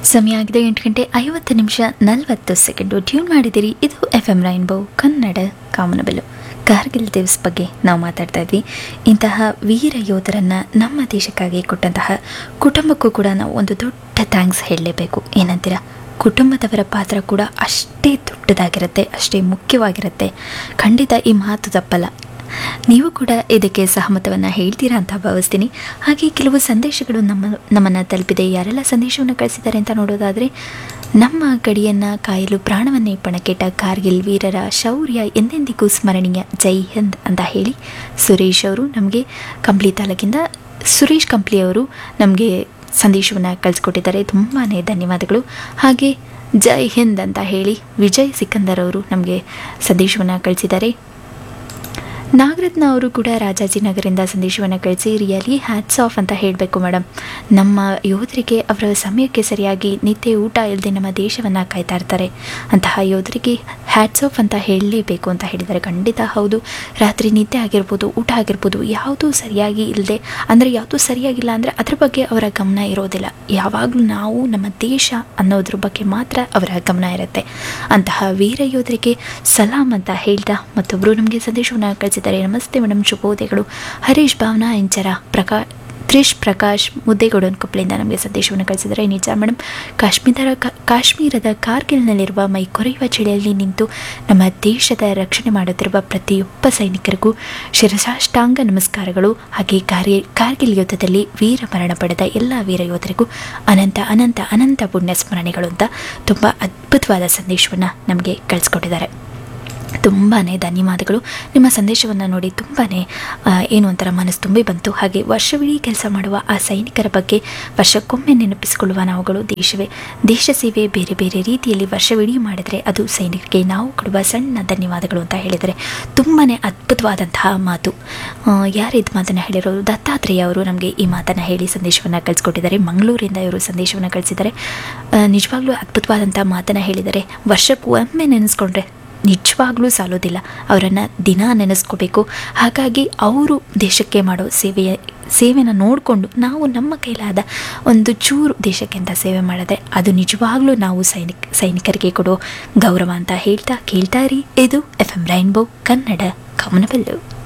ಸಮಯ ಆಗಿದೆ ಎಂಟು ಗಂಟೆ ಐವತ್ತು ನಿಮಿಷ ನಲವತ್ತು ಸೆಕೆಂಡು ಟ್ಯೂನ್ ಮಾಡಿದಿರಿ ಇದು F M rainbow Kannada Kamanabillu Kargil Diwas ಬಗ್ಗೆ ನಾವು ಮಾತಾಡ್ತಾ ಇದ್ವಿ ಇಂತಹ ವೀರ ಯೋಧರನ್ನು ನಮ್ಮ ದೇಶಕ್ಕಾಗಿ ಕೊಟ್ಟಂತಹ ಕುಟುಂಬಕ್ಕೂ ಕೂಡ ನಾವು ಒಂದು ದೊಡ್ಡ ಥ್ಯಾಂಕ್ಸ್ ಹೇಳಲೇಬೇಕು ಏನಂತೀರಾ ಕುಟುಂಬದವರ ಪಾತ್ರ ಕೂಡ ಅಷ್ಟೇ ದೊಡ್ಡದಾಗಿರುತ್ತೆ ಅಷ್ಟೇ ಮುಖ್ಯವಾಗಿರುತ್ತೆ ಖಂಡಿತ ಈ ಮಾತು ತಪ್ಪಲ್ಲ ನೀವು ಕೂಡ ಇದಕ್ಕೆ ಸಹಮತವನ್ನು ಹೇಳ್ತೀರಾ ಅಂತ ಭಾವಿಸ್ತೀನಿ ಹಾಗೆ ಕೆಲವು ಸಂದೇಶಗಳು ನಮ್ಮ ನಮ್ಮನ್ನು ತಲುಪಿದೆ ಯಾರೆಲ್ಲ ಸಂದೇಶವನ್ನು ಕಳಿಸಿದ್ದಾರೆ ಅಂತ ನೋಡೋದಾದರೆ ನಮ್ಮ ಗಡಿಯನ್ನು ಕಾಯಲು ಪ್ರಾಣವನ್ನೇ ಪಣಕ್ಕಿಟ್ಟ ಕಾರ್ಗಿಲ್ ವೀರರ ಶೌರ್ಯ ಎಂದೆಂದಿಗೂ ಸ್ಮರಣೀಯ ಜೈ ಹಿಂದ್ ಅಂತ ಹೇಳಿ ಸುರೇಶ್ ಅವರು ನಮಗೆ ಕಂಪ್ಲಿ ತಾಲೂಕಿಂದ ಸುರೇಶ್ ಕಂಪ್ಲಿ ಅವರು ನಮಗೆ ಸಂದೇಶವನ್ನು ಕಳಿಸ್ಕೊಟ್ಟಿದ್ದಾರೆ ತುಂಬಾ ಧನ್ಯವಾದಗಳು ಹಾಗೆ ಜೈ ಹಿಂದ್ ಅಂತ ಹೇಳಿ ವಿಜಯ್ ಸಿಕಂದರ್ ಅವರು ನಮಗೆ ಸಂದೇಶವನ್ನು ಕಳಿಸಿದ್ದಾರೆ ನಾಗರತ್ನ ಅವರು ಕೂಡ ರಾಜಾಜಿನಗರಿಂದ ಸಂದೇಶವನ್ನು ಕಳಿಸಿ ರಿಯಲಿ ಹ್ಯಾಟ್ಸ್ ಆಫ್ ಅಂತ ಹೇಳಬೇಕು ಮೇಡಮ್ ನಮ್ಮ ಯೋಧರಿಗೆ ಅವರ ಸಮಯಕ್ಕೆ ಸರಿಯಾಗಿ ನಿತ್ಯ ಊಟ ಇಲ್ಲದೆ ನಮ್ಮ ದೇಶವನ್ನು ಕಾಯ್ತಾ ಇರ್ತಾರೆ ಅಂತಹ ಯೋಧರಿಗೆ ಹ್ಯಾಟ್ಸ್ ಆಫ್ ಅಂತ ಹೇಳಲೇಬೇಕು ಅಂತ ಹೇಳಿದ್ದಾರೆ ಖಂಡಿತ ಹೌದು ರಾತ್ರಿ ನಿದ್ದೆ ಆಗಿರ್ಬೋದು ಊಟ ಆಗಿರ್ಬೋದು ಯಾವುದೂ ಸರಿಯಾಗಿ ಇಲ್ಲದೆ ಅಂದರೆ ಯಾವುದೂ ಸರಿಯಾಗಿಲ್ಲ ಅಂದರೆ ಅದ್ರ ಬಗ್ಗೆ ಅವರ ಗಮನ ಇರೋದಿಲ್ಲ ಯಾವಾಗಲೂ ನಾವು ನಮ್ಮ ದೇಶ ಅನ್ನೋದ್ರ ಬಗ್ಗೆ ಮಾತ್ರ ಅವರ ಗಮನ ಇರುತ್ತೆ ಅಂತಹ ವೀರ ಯೋಧರಿಗೆ ಸಲಾಂ ಅಂತ ಹೇಳ್ತಾ ಮತ್ತೊಬ್ಬರು ನಮಗೆ ಸಂದೇಶವನ್ನು ಕಳಿಸಿದ್ದಾರೆ ನಮಸ್ತೆ ಮೇಡಮ್ ಶುಭೋದಯಗಳು ಹರೀಶ್ ಭಾವನಾ ಇಂಚರ ಪ್ರಕಾ ತ್ರಿಶ್ ಪ್ರಕಾಶ್ ಮುದ್ದೇಗೌಡನ ಕೊಪ್ಪಳಿಂದ ನಮಗೆ ಸಂದೇಶವನ್ನು ಕಳಿಸಿದ್ದಾರೆ ನಿಜ ಮೇಡಮ್ ಕಾಶ್ಮೀರ ಕಾಶ್ಮೀರದ ಕಾರ್ಗಿಲ್ನಲ್ಲಿರುವ ಮೈ ಕೊರೆಯುವ ಚಳಿಯಲ್ಲಿ ನಿಂತು ನಮ್ಮ ದೇಶದ ರಕ್ಷಣೆ ಮಾಡುತ್ತಿರುವ ಪ್ರತಿಯೊಬ್ಬ ಸೈನಿಕರಿಗೂ ಶಿರಸಾಷ್ಟಾಂಗ ನಮಸ್ಕಾರಗಳು ಹಾಗೆ ಕಾರ್ಯ ಕಾರ್ಗಿಲ್ ಯುದ್ಧದಲ್ಲಿ ವೀರ ಮರಣ ಪಡೆದ ಎಲ್ಲ ವೀರ ಯೋಧರಿಗೂ ಅನಂತ ಅನಂತ ಅನಂತ ಪುಣ್ಯ ಸ್ಮರಣೆಗಳು ಅಂತ ತುಂಬ ಅದ್ಭುತವಾದ ಸಂದೇಶವನ್ನು ನಮಗೆ ಕಳಿಸ್ಕೊಟ್ಟಿದ್ದಾರೆ ತುಂಬಾ ಧನ್ಯವಾದಗಳು ನಿಮ್ಮ ಸಂದೇಶವನ್ನು ನೋಡಿ ತುಂಬಾ ಏನು ಒಂಥರ ಮನಸ್ಸು ತುಂಬಿ ಬಂತು ಹಾಗೆ ವರ್ಷವಿಡೀ ಕೆಲಸ ಮಾಡುವ ಆ ಸೈನಿಕರ ಬಗ್ಗೆ ವರ್ಷಕ್ಕೊಮ್ಮೆ ನೆನಪಿಸಿಕೊಳ್ಳುವ ನಾವುಗಳು ದೇಶವೇ ದೇಶ ಸೇವೆ ಬೇರೆ ಬೇರೆ ರೀತಿಯಲ್ಲಿ ವರ್ಷವಿಡೀ ಮಾಡಿದರೆ ಅದು ಸೈನಿಕರಿಗೆ ನಾವು ಕೊಡುವ ಸಣ್ಣ ಧನ್ಯವಾದಗಳು ಅಂತ ಹೇಳಿದರೆ ತುಂಬಾ ಅದ್ಭುತವಾದಂತಹ ಮಾತು ಯಾರು ಇದು ಮಾತನ್ನು ಹೇಳಿರೋದು ದತ್ತಾತ್ರೇಯ ಅವರು ನಮಗೆ ಈ ಮಾತನ್ನು ಹೇಳಿ ಸಂದೇಶವನ್ನು ಕಳಿಸ್ಕೊಟ್ಟಿದ್ದಾರೆ ಮಂಗಳೂರಿಂದ ಇವರು ಸಂದೇಶವನ್ನು ಕಳಿಸಿದ್ದಾರೆ ನಿಜವಾಗ್ಲೂ ಅದ್ಭುತವಾದಂಥ ಮಾತನ್ನು ಹೇಳಿದ್ದಾರೆ ವರ್ಷಕ್ಕೆ ಒಮ್ಮೆ ನೆನೆಸ್ಕೊಂಡ್ರೆ ನಿಜವಾಗ್ಲೂ ಸಾಲೋದಿಲ್ಲ ಅವರನ್ನು ದಿನ ನೆನೆಸ್ಕೋಬೇಕು ಹಾಗಾಗಿ ಅವರು ದೇಶಕ್ಕೆ ಮಾಡೋ ಸೇವೆಯ ಸೇವೆನ ನೋಡಿಕೊಂಡು ನಾವು ನಮ್ಮ ಕೈಲಾದ ಒಂದು ಚೂರು ದೇಶಕ್ಕೆ ಅಂತ ಸೇವೆ ಮಾಡಿದೆ ಅದು ನಿಜವಾಗ್ಲೂ ನಾವು ಸೈನಿಕ ಸೈನಿಕರಿಗೆ ಕೊಡೋ ಗೌರವ ಅಂತ ಹೇಳ್ತಾ ಕೇಳ್ತಾ ಇರಿ ಇದು ಎಫ್ ಎಂ ರೈನ್ಬೋ ಕನ್ನಡ ಕಮನವೆಲ್ಲು